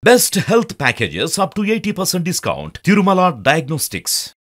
Best health packages up to 80% discount. Tirumala Diagnostics.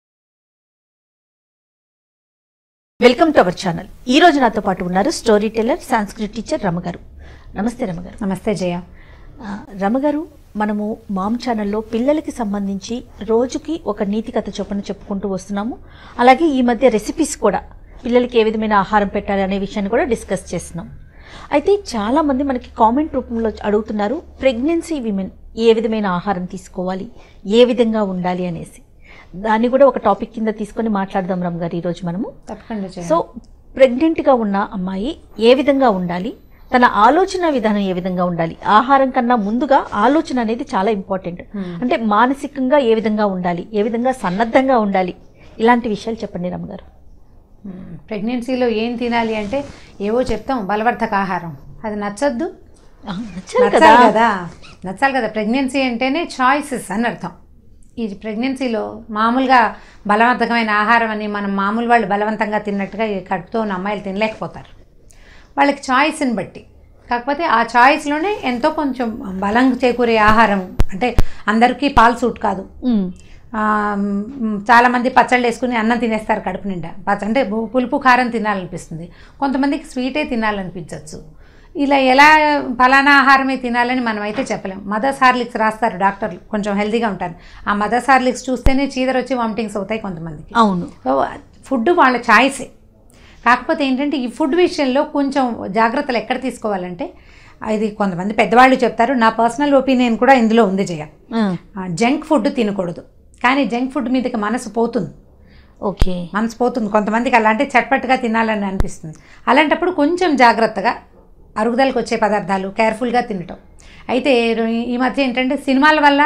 Welcome to our channel ఈ రోజు నాతో పాటు ఉన్నారు స్టోరీ టెల్లర్ సాంస్క్రిట్ టీచర్ రమగారు నమస్తే రమగారు నమస్తే జయ ఆ, రమగారు మనము మామ్ ఛానల్లో పిల్లలకి సంబంధించి రోజుకి ఒక నీతి కథ చొప్పున చెప్పుకుంటూ వస్తున్నాము అలాగే ఈ మధ్య రెసిపీస్ కూడా పిల్లలకి ఏ విధమైన ఆహారం పెట్టాలి అనే విషయాన్ని కూడా డిస్కస్ చేస్తున్నాం అయితే చాలా మంది మనకి కామెంట్ రూపంలో అడుగుతున్నారు ప్రెగ్నెన్సీ విమెన్ ఏ విధమైన ఆహారం తీసుకోవాలి ఏ విధంగా ఉండాలి అనేసి దాన్ని కూడా ఒక టాపిక్ కింద తీసుకొని మాట్లాడదాం రమ్ గారు ఈరోజు మనము తప్పకుండా జయ సో ప్రెగ్నెంట్గా ఉన్న అమ్మాయి ఏ విధంగా ఉండాలి తన ఆలోచన విధానం ఏ విధంగా ఉండాలి ఆహారం కన్నా ముందుగా ఆలోచన అనేది చాలా ఇంపార్టెంట్ అంటే మానసికంగా ఏ విధంగా ఉండాలి ఏ విధంగా సన్నద్ధంగా ఉండాలి ఇలాంటి విషయాలు చెప్పండి రమ్మగారు మ్మ్. ప్రెగ్నెన్సీలో ఏం తినాలి అంటే ఏవో చెప్తాం బలవర్ధక ఆహారం అది నచ్చద్దు ఆ, నచ్చాలి కదా నచ్చాలి కదా నచ్చాలి కదా ప్రెగ్నెన్సీ అంటేనే చాయిసెస్ అని అర్థం ఈ ప్రెగ్నెన్సీలో మామూలుగా బలవర్ధకమైన ఆహారం అని మనం మామూలు వాళ్ళు బలవంతంగా తిన్నట్టుగా ఈ కడుపుతో ఉన్న అమ్మాయిలు తినలేకపోతారు వాళ్ళకి చాయిస్ని బట్టి కాకపోతే ఆ చాయిస్లోనే ఎంతో కొంచెం బలం చేకూరే ఆహారం అంటే అందరికీ పాలు సూట్ కాదు ఉమ్, ఆ, మ్, చాలామంది పచ్చళ్ళు వేసుకుని అన్నం తినేస్తారు కడుపు నిండా పచ్చ అంటే పు- పులుపు కారం తినాలనిపిస్తుంది కొంతమందికి స్వీటే తినాలనిపించవచ్చు ఇలా ఎలా ఫలానా ఆహారమే తినాలని మనం అయితే చెప్పలేం మదర్స్ హార్లిక్స్ రాస్తారు డాక్టర్లు కొంచెం హెల్తీగా ఉంటారు ఆ మదర్స్ హార్లిక్స్ చూస్తేనే చీదర వచ్చి వామిటింగ్స్ అవుతాయి కొంతమందికి అవును సో ఫుడ్ వాళ్ళ చాయిసే కాకపోతే ఏంటంటే ఈ ఫుడ్ విషయంలో కొంచెం జాగ్రత్తలు ఎక్కడ తీసుకోవాలంటే ఇది కొంతమంది పెద్దవాళ్ళు చెప్తారు నా పర్సనల్ ఒపీనియన్ కూడా ఇందులో ఉంది జయ ఆ, జంక్ ఫుడ్ తినకూడదు కానీ జంక్ ఫుడ్ మీదకి మనసు పోతుంది ఓకే మనసు పోతుంది కొంతమందికి అలాంటి చట్పట్టుగా తినాలని అనిపిస్తుంది అలాంటప్పుడు కొంచెం జాగ్రత్తగా అరుగుదలకు వచ్చే పదార్థాలు కేర్ఫుల్గా తినటం అయితే రో- ఈ మధ్య ఏంటంటే సినిమాల వల్ల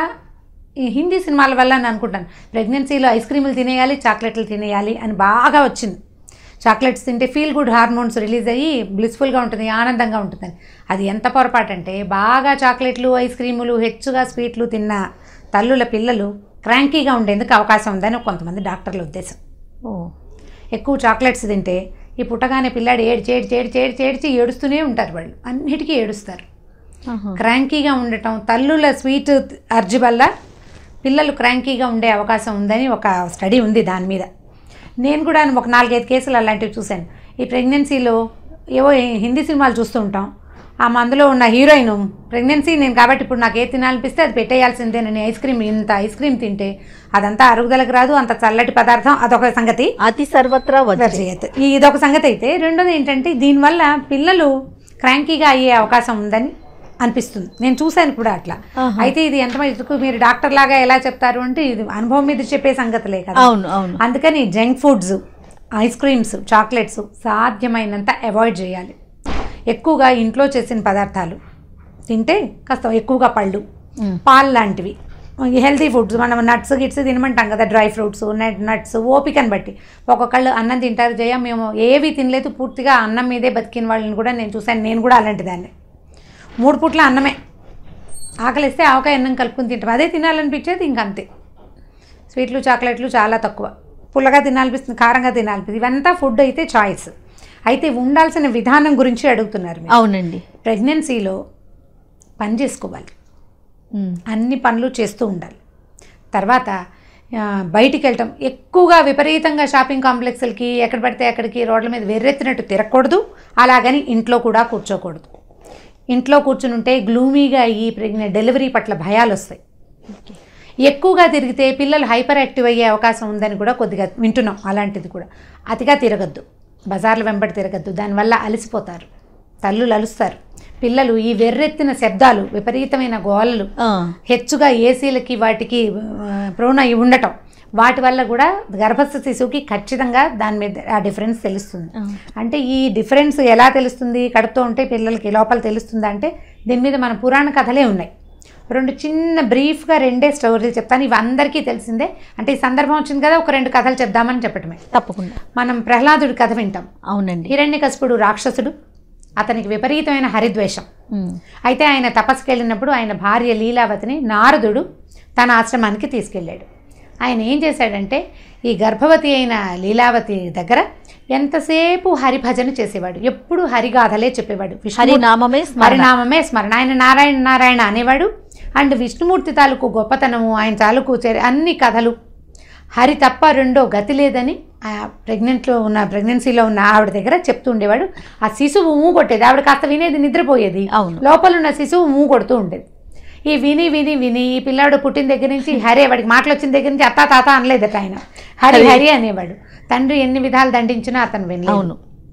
ఈ హిందీ సినిమాల వల్ల అని అనుకుంటాను ప్రెగ్నెన్సీలో ఐస్ క్రీములు తినేయాలి చాక్లెట్లు తినేయాలి అని బాగా వచ్చింది చాక్లెట్స్ తింటే ఫీల్ గుడ్ హార్మోన్స్ రిలీజ్ అయ్యి బ్లిస్ఫుల్గా ఉంటుంది ఆనందంగా ఉంటుందని అది ఎంత పొరపాటు అంటే బాగా చాక్లెట్లు ఐస్ క్రీములు హెచ్చుగా స్వీట్లు తిన్న తల్లుల పిల్లలు క్రాంకీగా ఉండేందుకు అవకాశం ఉందని కొంతమంది డాక్టర్ల ఉద్దేశం ఓ ఎక్కువ చాక్లెట్స్ తింటే ఈ పుట్టగానే పిల్లాడు ఏడ్చి ఏడ్చి ఏడ్చి ఏడ్చి ఏడ్చి ఏడుస్తూనే ఉంటారు వాళ్ళు అన్నిటికీ ఏడుస్తారు ఆహా. క్రాంకీగా ఉండటం తల్లుల స్వీట్ అర్జి వల్ల పిల్లలు క్రాంకీగా ఉండే అవకాశం ఉందని ఒక స్టడీ ఉంది దాని మీద నేను కూడా ఒక నాలుగైదు కేసులు అలాంటివి చూశాను ఈ ప్రెగ్నెన్సీలో ఏవో హిందీ సినిమాలు చూస్తూ ఉంటాం ఆ మందులో ఉన్న హీరోయిన్ ప్రెగ్నెన్సీ నేను కాబట్టి ఇప్పుడు నాకు ఏ తినాలనిపిస్తే అది పెట్టేయాల్సిందేనని ఐస్ క్రీమ్ ఇంత ఐస్ క్రీమ్ తింటే అదంతా అరుగుదలకు రాదు అంత చల్లటి పదార్థం అదొక సంగతి అతి సర్వత్రా వజ్రే వర్జయత్ ఈ ఇదొక సంగతి అయితే రెండోది ఏంటంటే దీనివల్ల పిల్లలు క్రాంకీగా అయ్యే అవకాశం ఉందని అనిపిస్తుంది నేను చూశాను కూడా అట్లా ఆహా. అయితే ఇది ఎంత మటుకు మీరు డాక్టర్ లాగా ఎలా చెప్తారు అంటే ఇది అనుభవం మీద చెప్పే సంగతులే కదా అవును అవును అందుకని junk foods ice creams chocolates సాధ్యమైనంత అవాయిడ్ చేయాలి ఎక్కువగా ఇంట్లో చేసిన పదార్థాలు తింటే కాస్త ఎక్కువగా పళ్ళు మ్మ్. పాలు లాంటివి హెల్తీ ఫుడ్స్ మనం నట్స్ గిట్స్ తినమంటాం కదా డ్రై ఫ్రూట్స్ నట్ నట్స్ ఓపికని బట్టి ఒక్కొక్కళ్ళు అన్నం తింటారు జయ మేము ఏవి తినలేదు పూర్తిగా అన్నం మీదే బతికిన వాళ్ళని కూడా నేను చూశాను నేను కూడా అలాంటి దాన్ని మూడు పూట్ల అన్నమే ఆకలిస్తే ఆవకాయ అన్నం కలుపుకుని తింటాం అదే తినాలనిపించేది ఇంకంతే స్వీట్లు చాక్లెట్లు చాలా తక్కువ పుల్లగా తినాలనిపిస్తుంది కారంగా తినాలనిపిస్తుంది ఇవంతా ఫుడ్ అయితే చాయిస్ అయితే ఉండాల్సిన విధానం గురించి అడుగుతున్నారు మీరు. అవునండి ప్రెగ్నెన్సీలో పని చేసుకోవాలి ఉమ్, అన్ని పనులు చేస్తూ ఉండాలి తర్వాత ఆ, బయటికి వెళ్ళటం ఎక్కువగా విపరీతంగా షాపింగ్ కాంప్లెక్స్లకి ఎక్కడ పడితే అక్కడికి రోడ్ల మీద వెర్రెత్తినట్టు తిరగకూడదు అలాగని ఇంట్లో కూడా కూర్చోకూడదు ఇంట్లో కూర్చుని ఉంటే గ్లూమీగా అయ్యి ప్రెగ్నెంట్ డెలివరీ పట్ల భయాలు వస్తాయి ఎక్కువగా తిరిగితే పిల్లలు హైపర్ యాక్టివ్ అయ్యే అవకాశం ఉందని కూడా కొద్దిగా వింటున్నాం అలాంటిది కూడా అతిగా తిరగద్దు బజార్ల వెంబడి తిరగద్దు దానివల్ల అలసిపోతారు తల్లులు అలుస్తారు పిల్లలు ఈ వెర్రెత్తిన శబ్దాలు విపరీతమైన గోలలు ఆ, హెచ్చుగా ఏసీలకి వాటికి ఆ, ప్రోణ అయి ఉండటం వాటి వల్ల కూడా గర్భస్థ శిశువుకి ఖచ్చితంగా దాని మీద ఆ డిఫరెన్స్ తెలుస్తుంది ఆ. అంటే ఈ డిఫరెన్స్ ఎలా తెలుస్తుంది కడుపుతో ఉంటే పిల్లలకి లోపల తెలుస్తుందా అంటే దీని మీద మన పురాణ కథలే ఉన్నాయి రెండు చిన్న బ్రీఫ్గా రెండే స్టోరీలు చెప్తాను ఇవి అందరికీ తెలిసిందే అంటే ఈ సందర్భం వచ్చింది కదా ఒక రెండు కథలు చెప్దామని చెప్పటమే తప్పకుండా మనం ప్రహ్లాదుడి కథ వింటాం అవునండి హిరణ్యకశిపుడు రాక్షసుడు అతనికి విపరీతమైన హరిద్వేషం ఉమ్, అయితే ఆయన తపస్సుకి వెళ్ళినప్పుడు ఆయన భార్య లీలావతిని నారదుడు తన ఆశ్రమానికి తీసుకెళ్ళాడు ఆయన ఏం చేశాడంటే ఈ గర్భవతి అయిన లీలావతి దగ్గర ఎంతసేపు హరిభజన చేసేవాడు ఎప్పుడు హరిగాథలే చెప్పేవాడు విష్ణుమూర్తి- హరినామమే స్మరణ హరినామమే స్మరణ ఆయన నారాయణ నారాయణ అనేవాడు అండ్ విష్ణుమూర్తి తాలూకు గొప్పతనము ఆయన తాలూకు చరి అన్ని కథలు హరి తప్ప రెండో గతి లేదని ఆ ప్రెగ్నెంట్లో ఉన్న ప్రెగ్నెన్సీలో ఉన్న ఆవిడ దగ్గర చెప్తూ ఉండేవాడు ఆ శిశువు మూ కొట్టేది ఆవిడ కాస్త వినేది నిద్రపోయేది అవును. లోపల ఉన్న శిశువు మూ కొడుతూ ఉండేది ఈ విని విని విని ఈ పిల్లాడు పుట్టిన దగ్గర నుంచి హరే వాడికి మాటలు వచ్చిన దగ్గర నుంచి అత్త తాత అనలేదట ఆయన హరి హరి అనేవాడు తండ్రి ఎన్ని విధాలు దండించినా అతను వినలేదు అవును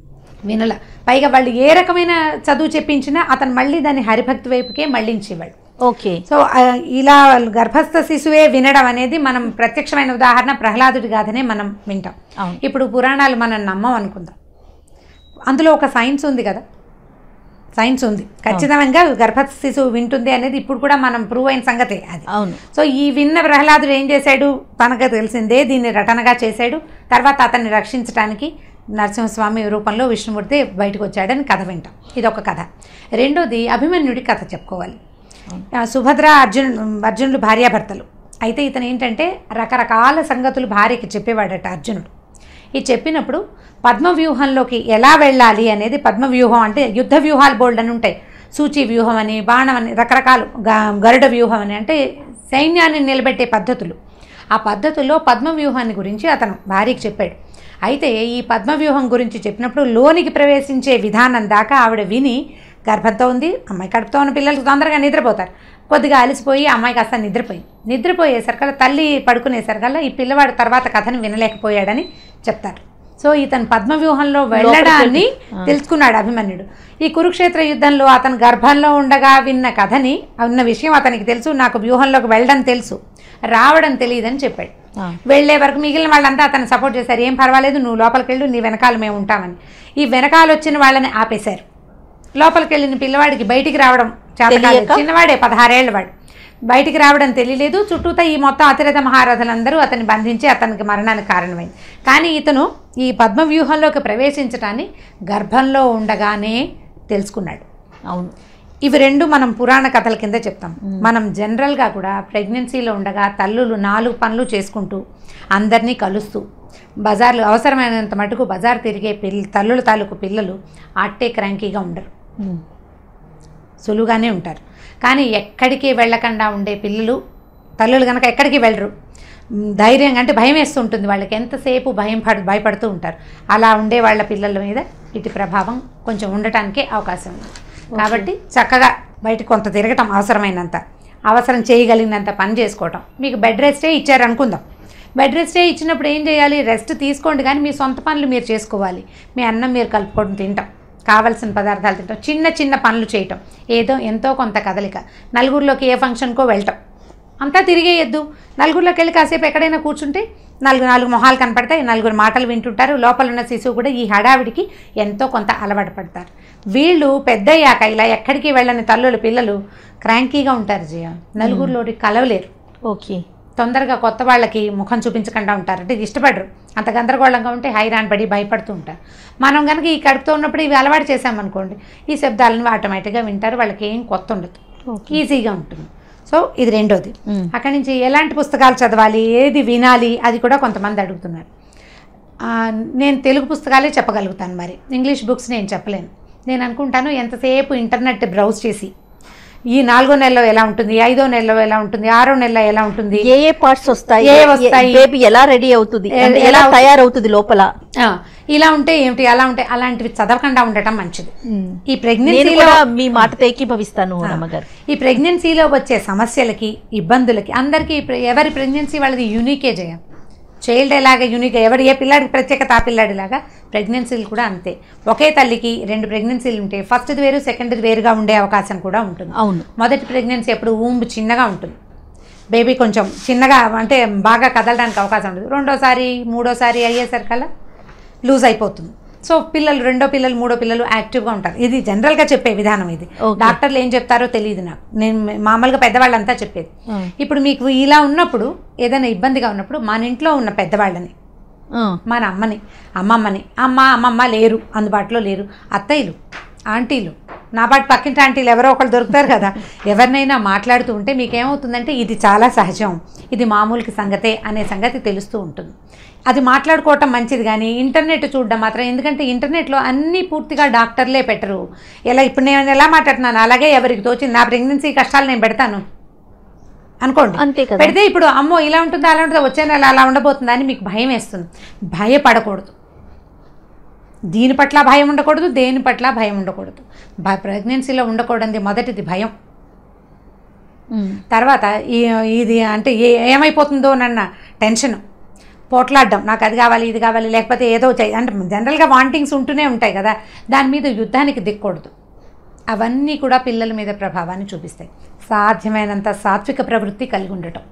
వినల పైగా వాళ్ళు ఏ రకమైన చదువు చెప్పించినా అతను మళ్ళీ దాన్ని హరిభక్తి వైపుకే మళ్ళించేవాడు ఓకే సో ఆ, ఇలా గర్భస్థ శిశువే వినడం అనేది మనం ప్రత్యక్షమైన ఉదాహరణ ప్రహ్లాదుడి గాథనే మనం వింటాం అవును. ఇప్పుడు పురాణాలు మనం నమ్మం అనుకుందాం అందులో ఒక సైన్స్ ఉంది కదా సైన్స్ ఉంది ఖచ్చితంగా గర్భస్థ శిశువు వింటుంది అనేది ఇప్పుడు కూడా మనం ప్రూవ్ అయిన సంగతే అది అవును సో ఈ విన్న ప్రహ్లాదుడు ఏం చేశాడు తనకు తెలిసిందే దీన్ని రటనగా చేశాడు తర్వాత అతన్ని రక్షించడానికి నరసింహస్వామి రూపంలో విష్ణుమూర్తి బయటకు వచ్చాడని కథ వింటాం ఇది ఒక కథ రెండోది అభిమన్యుడి కథ చెప్పుకోవాలి ఆ, సుభద్ర అర్జున్ అర్జునుడు భార్యాభర్తలు అయితే ఇతను ఏంటంటే రకరకాల సంగతులు భార్యకి చెప్పేవాడట అర్జునుడు ఈ చెప్పినప్పుడు పద్మవ్యూహంలోకి ఎలా వెళ్ళాలి అనేది పద్మవ్యూహం అంటే యుద్ధ వ్యూహాలు బోల్డ్ అని ఉంటాయి సూచి వ్యూహం అని బాణం అని రకరకాలు గ- గరుడ వ్యూహం అని అంటే సైన్యాన్ని నిలబెట్టే పద్ధతులు ఆ పద్ధతుల్లో పద్మవ్యూహాన్ని గురించి అతను భార్యకి చెప్పాడు అయితే ఈ పద్మవ్యూహం గురించి చెప్పినప్పుడు లోనికి ప్రవేశించే విధానం దాకా ఆవిడ విని గర్భంతో ఉంది అమ్మాయి కడుపుతో ఉన్న పిల్లలు తొందరగా నిద్రపోతారు కొద్దిగా అలసిపోయి అమ్మాయి కాస్త నిద్రపోయింది నిద్రపోయేసరికల్లా తల్లి పడుకునేసరికల్లా ఈ పిల్లవాడు తర్వాత కథను వినలేకపోయాడని చెప్తారు సో ఇతను పద్మవ్యూహంలో వెళ్ళడాన్ని తెలుసుకున్నాడు అభిమన్యుడు ఈ కురుక్షేత్ర యుద్ధంలో అతను గర్భంలో ఉండగా విన్న కథని ఉన్న విషయం అతనికి తెలుసు నాకు వ్యూహంలోకి వెళ్ళడం తెలుసు రావడం తెలియదని చెప్పాడు ఆ. వెళ్ళే వరకు మిగిలిన వాళ్ళంతా అతను సపోర్ట్ చేశారు ఏం పర్వాలేదు నువ్వు లోపలికి వెళ్ళు నీ వెనకాల మేము ఉంటామని ఈ వెనకాల వచ్చిన వాళ్ళని ఆపేశారు లోపలికి వెళ్ళిన పిల్లవాడికి బయటికి రావడం చేత కాలేదు. తెలియక? చిన్నవాడే పదహారేళ్ల వాడు బయటికి రావడం తెలియలేదు చుట్టూతా ఈ మొత్తం అతిరథ మహారథులందరూ అతన్ని బంధించి అతనికి మరణానికి కారణమైంది కానీ ఇతను ఈ పద్మవ్యూహంలోకి ప్రవేశించడాన్ని గర్భంలో ఉండగానే తెలుసుకున్నాడు అవును ఇవి రెండు మనం పురాణ కథల కింద చెప్తాం మనం జనరల్గా కూడా ప్రెగ్నెన్సీలో ఉండగా తల్లులు నాలుగు పనులు చేసుకుంటూ అందరినీ కలుస్తూ బజార్లు అవసరమైనంత మటుకు బజార్ తిరిగే పిల్ల తల్లుల తాలూకు పిల్లలు ఆట్టే క్రాంకీగా ఉండరు ఉమ్. సులువుగానే ఉంటారు కానీ ఎక్కడికి వెళ్ళకుండా ఉండే పిల్లలు తల్లులు కనుక ఎక్కడికి వెళ్ళరు మ్, ధైర్యంగా అంటే భయం వేస్తుంటుంది వాళ్ళకి ఎంతసేపు భయం పడు భయపడుతూ ఉంటారు అలా ఉండే వాళ్ళ పిల్లల మీద ఇటు ప్రభావం కొంచెం ఉండటానికే అవకాశం ఉంది కాబట్టి చక్కగా బయట కొంత తిరగటం అవసరమైనంత అవసరం చేయగలిగినంత పని చేసుకోవటం మీకు బెడ్ రెస్టే ఇచ్చారు అనుకుందాం బెడ్ రెస్టే ఇచ్చినప్పుడు ఏం చేయాలి రెస్ట్ తీసుకోండి కానీ మీ సొంత పనులు మీరు చేసుకోవాలి మీ అన్నం మీరు కలుపుకొని తింటాం కావలసిన పదార్థాలు తింటాం చిన్న చిన్న పనులు చేయటం ఏదో ఎంతో కొంత కదలిక నలుగురిలోకి ఏ ఫంక్షన్కో వెళ్ళటం అంతా తిరిగేయద్దు నలుగురిలోకి వెళ్ళి కాసేపు ఎక్కడైనా కూర్చుంటే నలుగురు నాలుగు మొహాలు కనపడతాయి నలుగురు మాటలు వింటుంటారు లోపల ఉన్న శిశువు కూడా ఈ హడావిడికి ఎంతో కొంత అలవాటు పడతారు వీళ్ళు పెద్దయ్యాక ఇలా ఎక్కడికి వెళ్ళని తల్లులు పిల్లలు క్రాంకీగా ఉంటారు జయ నలుగురిలోకి కలవలేరు ఓకే తొందరగా కొత్త వాళ్ళకి ముఖం చూపించకుండా ఉంటారు అంటే ఇష్టపడరు అంత గందరగోళంగా ఉంటే హైరాన్ పడి భయపడుతూ ఉంటారు మనం కనుక ఈ కడుపుతో ఉన్నప్పుడు ఇవి అలవాటు చేసామనుకోండి ఈ శబ్దాలను ఆటోమేటిక్గా వింటారు వాళ్ళకి ఏం కొత్త ఉండదు ఈజీగా ఉంటుంది సో ఇది రెండోది మ్మ్. అక్కడి నుంచి ఎలాంటి పుస్తకాలు చదవాలి ఏది వినాలి అది కూడా కొంతమంది అడుగుతున్నారు ఆ, నేను తెలుగు పుస్తకాలే చెప్పగలుగుతాను మరి ఇంగ్లీష్ బుక్స్ నేను చెప్పలేను నేను అనుకుంటాను ఎంతసేపు ఇంటర్నెట్ బ్రౌజ్ చేసి ఈ నాలుగో నెలలో ఎలా ఉంటుంది ఐదో నెలలో ఎలా ఉంటుంది ఆరో నెలలో ఎలా ఉంటుంది ఏ ఏ పార్ట్స్ వస్తాయి ఏ వస్తాయి? బేబీ ఎలా రెడీ అవుతుంది ఏ- అంటే ఎలా ఎలా అవుతుంది? తయారవుతుంది లోపల ఆ, ఇలా ఉంటే ఏమిటి అలా ఉంటే అలాంటివి చదవకుండా ఉండటం మంచిది ఈ నేను ప్రెగ్నెన్సీలో కూడా మీ మాటతో ఏకీభవిస్తాను రమ్మగారు ఈ ప్రెగ్నెన్సీలో వచ్చే సమస్యలకి ఇబ్బందులకి అందరికీ ప్ర- ఎవరి ప్రెగ్నెన్సీ వాళ్ళది యూనికే జయం చైల్డ్ ఎలాగ యూనిక్ ఎవరు ఏ పిల్లాడికి ప్రత్యేకత ఆ పిల్లాడిలాగా ప్రెగ్నెన్సీలు కూడా అంతే ఒకే తల్లికి రెండు ప్రెగ్నెన్సీలు ఉంటే ఫస్ట్ది వేరు సెకండ్ది వేరుగా ఉండే అవకాశం కూడా ఉంటుంది అవును మొదటి ప్రెగ్నెన్సీ ఎప్పుడు ఊంబు చిన్నగా ఉంటుంది బేబీ కొంచెం చిన్నగా అంటే బాగా కదలడానికి అవకాశం ఉంటుంది రెండోసారి మూడోసారి అయ్యేసరికల్లా లూజ్ అయిపోతుంది సో పిల్లలు రెండో పిల్లలు మూడో పిల్లలు యాక్టివ్గా ఉంటారు ఇది జనరల్గా చెప్పే విధానం ఇది Okay. డాక్టర్లు ఏం చెప్తారో తెలియదు నాకు నేను మామూలుగా పెద్దవాళ్ళంతా చెప్పేది ఆ. ఇప్పుడు మీకు ఇలా ఉన్నప్పుడు ఏదైనా ఇబ్బందిగా ఉన్నప్పుడు మన ఇంట్లో ఉన్న పెద్దవాళ్ళని ఆ, మన అమ్మని అమ్మమ్మని అమ్మ అమ్మమ్మ లేరు అందుబాటులో లేరు అత్తయ్యలు ఆంటీలు నా పాటు పక్కింటి ఆంటీలు ఎవరో ఒకళ్ళు దొరుకుతారు కదా ఎవరినైనా మాట్లాడుతూ ఉంటే మీకేమవుతుందంటే ఇది చాలా సహజం ఇది మామూలుకి సంగతే అనే సంగతి తెలుస్తూ ఉంటుంది అది మాట్లాడుకోవటం మంచిది కానీ ఇంటర్నెట్ చూడడం మాత్రం ఎందుకంటే ఇంటర్నెట్లో అన్నీ పూర్తిగా డాక్టర్లే పెట్టరు ఎలా ఇప్పుడు నేను ఎలా మాట్లాడుతున్నాను అలాగే ఎవరికి తోచింది నా ప్రెగ్నెన్సీ కష్టాలు నేను పెడతాను అనుకోండి అంతే కదా. పెడితే ఇప్పుడు అమ్మో ఇలా ఉంటుందా అలా ఉంటుందా వచ్చే నెల అలా ఉండబోతుందా అని మీకు భయం వేస్తుంది భయపడకూడదు దీని పట్ల భయం ఉండకూడదు దేని పట్ల భయం ఉండకూడదు భ- ప్రెగ్నెన్సీలో ఉండకూడదు మొదటిది భయం ఉమ్. తర్వాత ఈ- ఇది అంటే ఏ ఏమైపోతుందో నన్న టెన్షన్ పోట్లాడడం నాకు అది కావాలి ఇది కావాలి లేకపోతే ఏదో చేయి అంటే జనరల్గా వాంటింగ్స్ ఉంటూనే ఉంటాయి కదా దాని మీద యుద్ధానికి దిక్కకూడదు అవన్నీ కూడా పిల్లల మీద ప్రభావాన్ని చూపిస్తాయి సాధ్యమైనంత సాత్విక ప్రవృత్తి కలిగి ఉండటం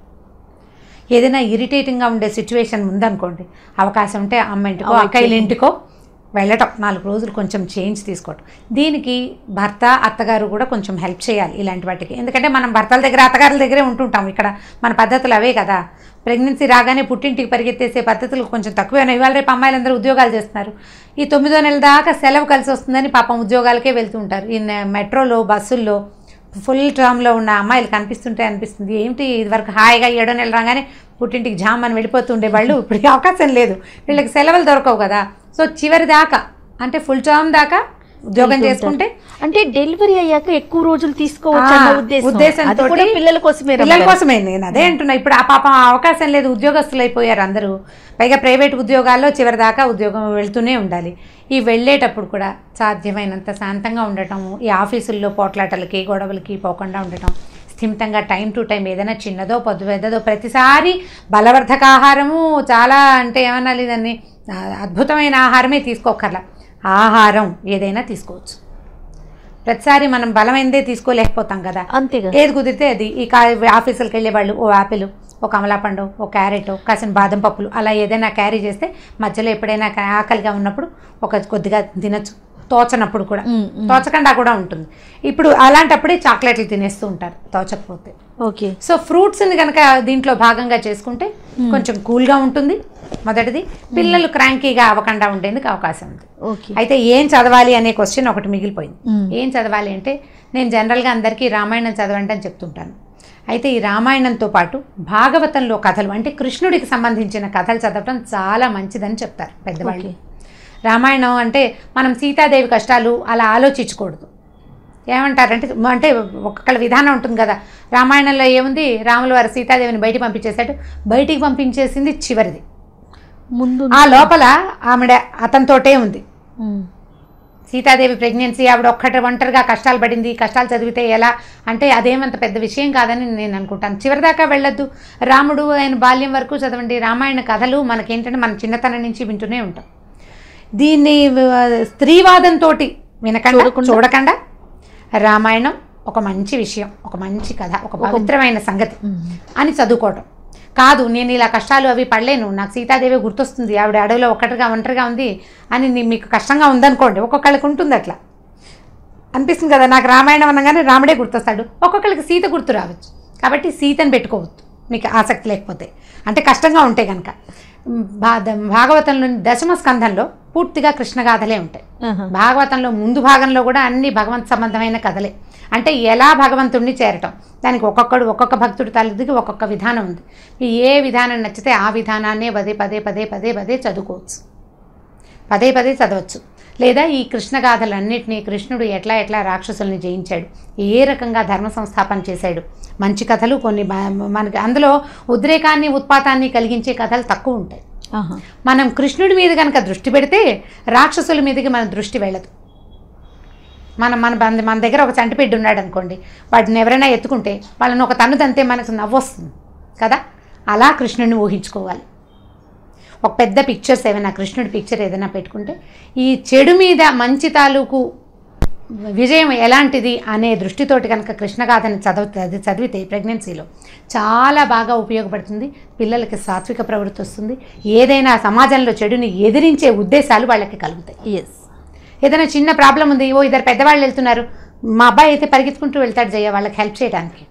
ఏదైనా ఇరిటేటింగ్గా ఉండే సిచ్యువేషన్ ఉందనుకోండి అవకాశం ఉంటే అమ్మ ఇంటికో Avoid అక్కయ్యల చేయడం. ఇంటికో వెళ్ళటం నాలుగు రోజులు కొంచెం చేంజ్ తీసుకోవటం దీనికి భర్త అత్తగారు కూడా కొంచెం హెల్ప్ చేయాలి ఇలాంటి వాటికి ఎందుకంటే మనం భర్తల దగ్గర అత్తగారుల దగ్గరే ఉంటుంటాం ఇక్కడ మన పద్ధతులు అవే కదా ప్రెగ్నెన్సీ రాగానే పుట్టింటికి పరిగెత్తేసే పద్ధతులు కొంచెం తక్కువే ఉన్నాయి ఇవాళ రేపు అమ్మాయిలందరూ ఉద్యోగాలు చేస్తున్నారు ఈ తొమ్మిదో నెల దాకా సెలవు కలిసి వస్తుందని పాపం ఉద్యోగాలకే వెళ్తూ ఉంటారు ఈ నె- మెట్రోలో బస్సుల్లో ఫుల్ టర్మ్లో ఉన్న అమ్మాయిలు కనిపిస్తుంటే అనిపిస్తుంది ఏంటి ఇదివరకు హాయిగా ఏడో నెల రాగానే పుట్టింటికి జామ్ అని వెళ్ళిపోతుండే వాళ్ళు ఇప్పుడు అవకాశం లేదు వీళ్ళకి సెలవులు దొరకవు కదా సో చివరి దాకా అంటే ఫుల్ టర్మ్ దాకా ఉద్యోగం వెళ్తుంటారు. చేసుకుంటే అంటే డెలివరీ అయ్యాక ఎక్కువ రోజులు తీసుకోవచ్చు ఆ, అన్న ఉద్దేశం ఉద్దేశంతోటి అది కూడా పిల్లల కోసమే పిల్లల కోసమే నేను అదే అంటున్నా ఇప్పుడు ఆ పాపం ఆ అవకాశం లేదు ఉద్యోగస్తులు అయిపోయారు అందరూ పైగా ప్రైవేట్ ఉద్యోగాల్లో చివరి దాకా ఉద్యోగం వెళ్తూనే ఉండాలి ఈ వెళ్ళేటప్పుడు కూడా సాధ్యమైనంత శాంతంగా ఉండటం ఈ ఆఫీసుల్లో పోట్లాటలకి గొడవలకి పోకుండా ఉండటం స్థిమితంగా టైం టు టైం ఏదైనా చిన్నదో పొద్దు పెద్దదో ప్రతిసారి బలవర్ధక ఆహారము చాలా అంటే ఏమనాలి దాన్ని ఆ, అద్భుతమైన ఆహారమే తీసుకోకర్లా ఆహారం ఏదైనా తీసుకోవచ్చు ప్రతిసారి మనం బలమైనదే తీసుకోలేకపోతాం కదా అంతేగా ఏది కుదిరితే అది ఈ కా ఆఫీసులకు వెళ్ళే వాళ్ళు ఓ యాపిల్ ఓ కమలాపండు ఓ క్యారెట్ కాసిన బాదం పప్పులు అలా ఏదైనా క్యారీ చేస్తే మధ్యలో ఎప్పుడైనా కా- ఆకలిగా ఉన్నప్పుడు ఒక కొద్దిగా తినచ్చు తోచనప్పుడు కూడా ఉమ్, ఉమ్. తోచకుండా కూడా ఉంటుంది ఇప్పుడు అలాంటప్పుడే చాక్లెట్లు తినేస్తూ ఉంటారు తోచకపోతే ఓకే సో ఫ్రూట్స్ని కనుక దీంట్లో భాగంగా చేసుకుంటే కొంచెం కూల్గా ఉంటుంది మొదటిది పిల్లలు క్రాంకీగా అవ్వకుండా ఉండేందుకు అవకాశం ఉంది ఓకే అయితే ఏం చదవాలి అనే క్వశ్చన్ ఒకటి మిగిలిపోయింది మ్మ్. ఏం చదవాలి అంటే నేను జనరల్గా అందరికీ రామాయణం చదవండి అని చెప్తుంటాను అయితే ఈ రామాయణంతో పాటు భాగవతంలో కథలు అంటే కృష్ణుడికి సంబంధించిన కథలు చదవటం చాలా మంచిదని చెప్తారు పెద్దవాళ్ళు ఓకే. రామాయణం అంటే మనం సీతాదేవి కష్టాలు అలా ఆలోచించకూడదు ఏమంటారంటే అంటే ఒక్కొక్కళ్ళ విధానం ఉంటుంది కదా రామాయణంలో ఏముంది రాముల వారు సీతాదేవిని బయటికి పంపించేశాడు బయటికి పంపించేసింది చివరిది ముందు ఆ లోపల ఆవిడ అతనితోటే ఉంది ఉమ్. సీతాదేవి ప్రెగ్నెన్సీ ఆవిడ ఒక్కటి ఒంటరిగా కష్టాలు పడింది కష్టాలు చదివితే ఎలా అంటే అదేమంత పెద్ద విషయం కాదని నేను అనుకుంటాను చివరిదాకా వెళ్ళొద్దు రాముడు ఆయన బాల్యం వరకు చదవండి రామాయణ కథలు మనకేంటంటే మన చిన్నతనం నుంచి వింటూనే ఉంటాం దీన్ని ఆ, స్త్రీవాదంతో వినకుండా చూడకుండా. చూడకుండా రామాయణం ఒక మంచి విషయం ఒక మంచి కథ ఒక పవిత్రమైన సంగతి ఉమ్. అని చదువుకోవటం కాదు నేను ఇలా కష్టాలు అవి పడలేను నాకు సీతాదేవి గుర్తొస్తుంది ఆవిడ అడవిలో ఒక్కటిగా ఒంటరిగా ఉంది అని నీ- మీకు కష్టంగా ఉందనుకోండి ఒక్కొక్కళ్ళకి ఉంటుంది అట్లా అనిపిస్తుంది కదా నాకు రామాయణం అనగానే రాముడే గుర్తొస్తాడు ఒక్కొక్కరికి సీత గుర్తు రావచ్చు కాబట్టి సీతని పెట్టుకోవద్దు మీకు ఆసక్తి లేకపోతే అంటే కష్టంగా ఉంటే కనుక భా భాగవతంలోని దశమ స్కంధంలో పూర్తిగా కృష్ణగాథలే ఉంటాయి ఆహా. భాగవతంలో ముందు భాగంలో కూడా అన్ని భగవంత్ సంబంధమైన కథలే అంటే ఎలా భగవంతుణ్ణి చేరటం దానికి ఒక్కొక్కడు ఒక్కొక్క భక్తుడి తలదికి ఒక్కొక్క విధానం ఉంది మీకు ఏ విధానం నచ్చితే ఆ విధానాన్నే పదే పదే పదే పదే పదే చదువుకోవచ్చు పదే పదే చదవచ్చు లేదా ఈ కృష్ణ గాథలన్నింటినీ కృష్ణుడు ఎట్లా ఎట్లా రాక్షసుల్ని జయించాడు ఏ రకంగా ధర్మ సంస్థాపన చేశాడు మంచి కథలు కొన్ని బ- మనకి అందులో ఉద్రేకాన్ని ఉత్పాతాన్ని కలిగించే కథలు తక్కువ ఉంటాయి ఆహా. మనం కృష్ణుడి మీద కనుక దృష్టి పెడితే రాక్షసుల మీదకి మన దృష్టి వెళ్ళదు మనం మన మన- మన దగ్గర ఒక చంటిపిడ్డు ఉన్నాడు అనుకోండి వాటిని ఎవరైనా ఎత్తుకుంటే వాళ్ళని ఒక తన్ను తంతే మనకు నవ్వొస్తుంది కదా అలా కృష్ణుడిని ఊహించుకోవాలి ఒక పెద్ద పిక్చర్స్ ఏమైనా కృష్ణుడి పిక్చర్ ఏదైనా పెట్టుకుంటే ఈ చెడు మీద మంచి తాలూకు విజయం ఎలాంటిది అనే దృష్టితోటి కనుక కృష్ణగాథని చదవ అది చదివితే ప్రెగ్నెన్సీలో చాలా బాగా ఉపయోగపడుతుంది పిల్లలకి సాత్విక ప్రవృత్తి వస్తుంది ఏదైనా సమాజంలో చెడుని ఎదిరించే ఉద్దేశాలు వాళ్ళకి కలుగుతాయి ఎస్ ఏదైనా చిన్న ప్రాబ్లం ఉంది ఓ ఇద్దరు పెద్దవాళ్ళు వెళ్తున్నారు మా అబ్బాయి అయితే పరిగెత్తుకుంటూ వెళ్తాడు జయ వాళ్ళకి హెల్ప్ చేయడానికి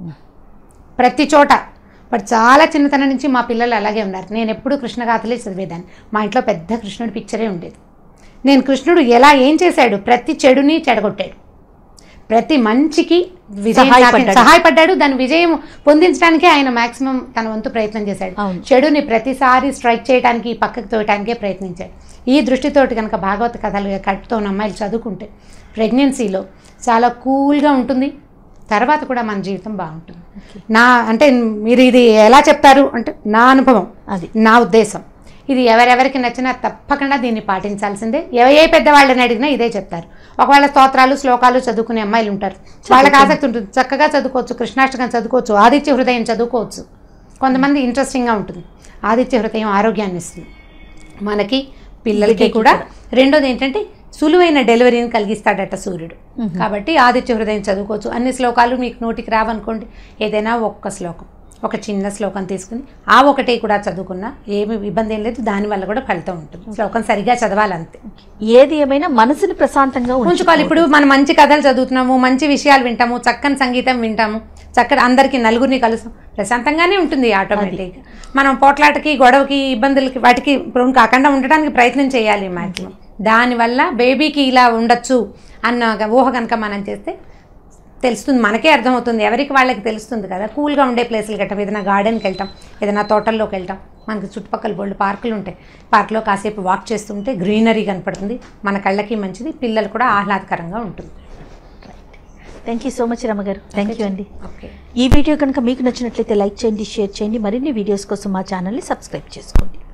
ప్రతి చోట బట్ చాలా చిన్నతనం నుంచి మా పిల్లలు అలాగే ఉన్నారు నేను ఎప్పుడూ కృష్ణగాథలే చదివేదాన్ని మా ఇంట్లో పెద్ద కృష్ణుడి పిక్చరే ఉండేది నేను కృష్ణుడు ఎలా ఏం చేశాడు ప్రతి చెడుని చెడగొట్టాడు ప్రతి మంచికి విజయం సహాయపడ్డాడు. సాధి- సహాయపడ్డాడు దాని విజయం పొందించడానికి ఆయన మాక్సిమం తన వంతు ప్రయత్నం చేశాడు అవును. చెడుని ప్రతిసారి స్ట్రైక్ చేయడానికి పక్కకు తోయటానికే ప్రయత్నించాడు ఈ దృష్టితోటి కనుక భాగవత కథలు కట్టుతో ఉన్న అమ్మాయిలు చదువుకుంటే ప్రెగ్నెన్సీలో చాలా కూల్గా ఉంటుంది తర్వాత కూడా మన జీవితం బాగుంటుంది నా అంటే మీరు ఇది ఎలా చెప్తారు అంటే నా అనుభవం అది నా ఉద్దేశం ఇది ఎవరెవరికి నచ్చినా తప్పకుండా దీన్ని పాటించాల్సిందే ఏ ఏ పెద్దవాళ్ళని అడిగినా ఇదే చెప్తారు ఒకవేళ స్తోత్రాలు శ్లోకాలు చదువుకునే అమ్మాయిలు ఉంటారు వాళ్ళకి ఆసక్తి ఉంటుంది చక్కగా చదువుకోవచ్చు కృష్ణాష్టకం చదువుకోవచ్చు ఆదిత్య హృదయం చదువుకోవచ్చు కొంతమంది ఇంట్రెస్టింగ్గా ఉంటుంది ఆదిత్య హృదయం ఆరోగ్యాన్ని ఇస్తుంది మనకి పిల్లలకి కూడా రెండోది ఏంటంటే సులువైన డెలివరీని కలిగిస్తాడట సూర్యుడు కాబట్టి ఆదిత్య హృదయం చదువుకోవచ్చు అన్ని శ్లోకాలు మీకు నోటికి రావనుకోండి ఏదైనా ఒక్క శ్లోకం ఒక చిన్న శ్లోకం తీసుకుని ఆ ఒకటి కూడా చదువుకున్నా ఏమి ఇబ్బంది ఏం లేదు దానివల్ల కూడా ఫలితం ఉంటుంది శ్లోకం సరిగా చదవాలంతే ఏది ఏమైనా మనసుని ప్రశాంతంగా ఉంచుకోవాలి ఇప్పుడు మనం మంచి కథలు చదువుతున్నాము మంచి విషయాలు వింటాము చక్కని సంగీతం వింటాము చక్కటి అందరికీ నలుగురిని కలుస్తాం ప్రశాంతంగానే ఉంటుంది ఆటోమేటిక్గా మనం పోట్లాటకి గొడవకి ఇబ్బందులకి వాటికి ప్రోన్ కాకుండా ఉండడానికి ప్రయత్నం చేయాలి మ్యాక్సిమం దానివల్ల బేబీకి ఇలా ఉండొచ్చు అన్న ఊహ కనుక మనం చేస్తే తెలుస్తుంది మనకే అర్థమవుతుంది ఎవరికి వాళ్ళకి తెలుస్తుంది కదా కూల్గా ఉండే ప్లేసులకి వెళ్ళటం ఏదైనా గార్డెన్కి వెళ్తాం ఏదైనా తోటల్లోకి వెళ్తాం మనకి చుట్టుపక్కల బోల్డ్ పార్కులు ఉంటాయి పార్క్లో కాసేపు వాక్ చేస్తుంటే గ్రీనరీ కనపడుతుంది మన కళ్ళకి మంచిది పిల్లలు కూడా ఆహ్లాదకరంగా ఉంటుంది థ్యాంక్ యూ సో మచ్ రమగారు థ్యాంక్ యూ అండి ఓకే ఈ వీడియో కనుక మీకు నచ్చినట్లయితే లైక్ చేయండి షేర్ చేయండి మరిన్ని వీడియోస్ కోసం మా ఛానల్ని సబ్స్క్రైబ్ చేసుకోండి